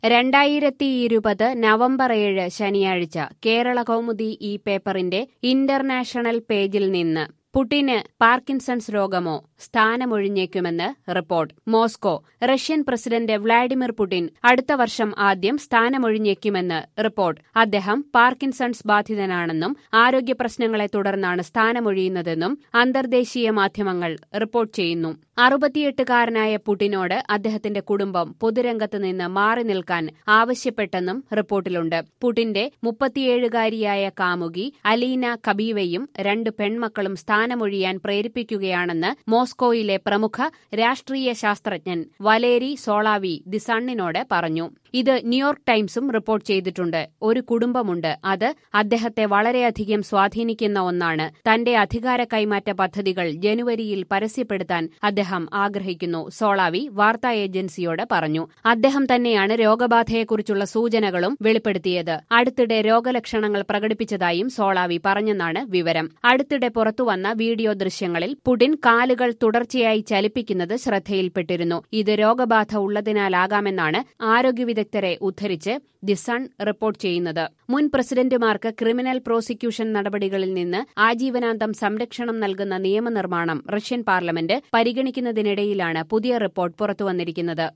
രണ്ടായിരത്തി ഇരുപത് നവംബർ ഏഴ് ശനിയാഴ്ച കേരള കൗമുദി ഈ പേപ്പറിന്റെ ഇന്റർനാഷണൽ പേജിൽ നിന്ന് പുടിന് പാർക്കിൻസൺസ് രോഗമോ സ്ഥാനമൊഴിഞ്ഞേക്കുമെന്ന് report Moscow Russian president Vladimir Putin അടുത്ത വർഷം ആദ്യം സ്ഥാനമൊഴിഞ്ഞേക്കുമെന്ന് റിപ്പോർട്ട് അദ്ദേഹം പാർക്കിൻസൺസ് ബാധിതനാണെന്നും ആരോഗ്യ പ്രശ്നങ്ങളെ തുടർന്നാണ് സ്ഥാനമൊഴിയുന്നതെന്നും അന്തർദേശീയ മാധ്യമങ്ങൾ റിപ്പോർട്ട് ചെയ്യുന്നു അറുപത്തിയെട്ടുകാരനായ പുടിനോട് അദ്ദേഹത്തിന്റെ കുടുംബം പൊതുരംഗത്ത് നിന്ന് മാറി നിൽക്കാൻ ആവശ്യപ്പെട്ടെന്നും റിപ്പോർട്ടിലുണ്ട് പുടിന്റെ മുപ്പത്തിയേഴുകാരിയായ കാമുകി അലീന കബീവയും രണ്ട് പെൺമക്കളും സ്ഥാനമൊഴിയാൻ പ്രേരിപ്പിക്കുകയാണെന്ന് മോസ്കോയിലെ പ്രമുഖ രാഷ്ട്രീയ ശാസ്ത്രജ്ഞൻ വലേരി സോളാവി ദി സണ്ണിനോട് പറഞ്ഞു ഇത് ന്യൂയോർക്ക് ടൈംസും റിപ്പോർട്ട് ചെയ്തിട്ടുണ്ട് ഒരു കുടുംബമുണ്ട് അത് അദ്ദേഹത്തെ വളരെയധികം സ്വാധീനിക്കുന്ന ഒന്നാണ് തന്റെ അധികാര കൈമാറ്റ പദ്ധതികൾ ജനുവരിയിൽ പരസ്യപ്പെടുത്താൻ അദ്ദേഹം ആഗ്രഹിക്കുന്നു സോളാവി വാർത്താ ഏജൻസിയോട് പറഞ്ഞു അദ്ദേഹം തന്നെയാണ് രോഗബാധയെക്കുറിച്ചുള്ള സൂചനകളും വെളിപ്പെടുത്തിയത് അടുത്തിടെ രോഗലക്ഷണങ്ങൾ പ്രകടിപ്പിച്ചതായും സോളാവി പറഞ്ഞെന്നാണ് വിവരം അടുത്തിടെ പുറത്തുവന്ന വീഡിയോ ദൃശ്യങ്ങളിൽ പുടിൻ കാലുകൾ തുടർച്ചയായി ചലിപ്പിക്കുന്നത് ശ്രദ്ധയിൽപ്പെട്ടിരുന്നു ഇത് രോഗബാധ ഉള്ളതിനാലാകാമെന്നാണ് ആരോഗ്യ വിദഗ്ധരെ ഉദ്ധരിച്ച് ദി സൺ റിപ്പോർട്ട് ചെയ്യുന്നത് മുൻ പ്രസിഡന്റുമാർക്ക് ക്രിമിനൽ പ്രോസിക്യൂഷൻ നടപടികളിൽ നിന്ന് ആജീവനാന്തം സംരക്ഷണം നൽകുന്ന നിയമനിർമ്മാണം റഷ്യൻ പാർലമെന്റ് പരിഗണിക്കുന്നതിനിടയിലാണ് പുതിയ റിപ്പോർട്ട് പുറത്തുവന്നിരിക്കുന്നത്